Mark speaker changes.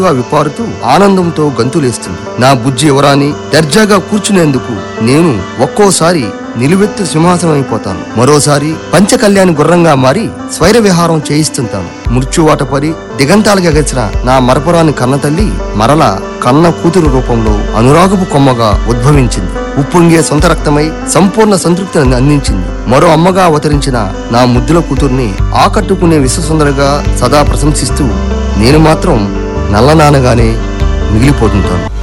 Speaker 1: జల్లులుగా విపారుతూ ఆనందంతో గంతులేస్తుంది నా బుజ్జి ఎవరాని దర్జాగా కూర్చునేందుకు నేను ఒక్కోసారి నిలువెత్తు సింహాసనం అయిపోతాను మరోసారి పంచకళ్యాణి గుర్రంగా మారి స్వైర విహారం చేయిస్తుంటాను మృత్యువాట పరి దిగంతాలుగా గెలిచిన నా మరపురాని కన్న తల్లి మరల కన్న కూతురు రూపంలో అనురాగపు కొమ్మగా ఉద్భవించింది ఉప్పొంగే సొంత రక్తమై సంపూర్ణ సంతృప్తిని అందించింది మరో అమ్మగా అవతరించిన నా ముద్దుల కూతుర్ని ఆకట్టుకునే విశ్వసుందరగా సదా ప్రశంసిస్తూ నేను మాత్రం నల్లనానగానే మిగిలిపోతుంటాను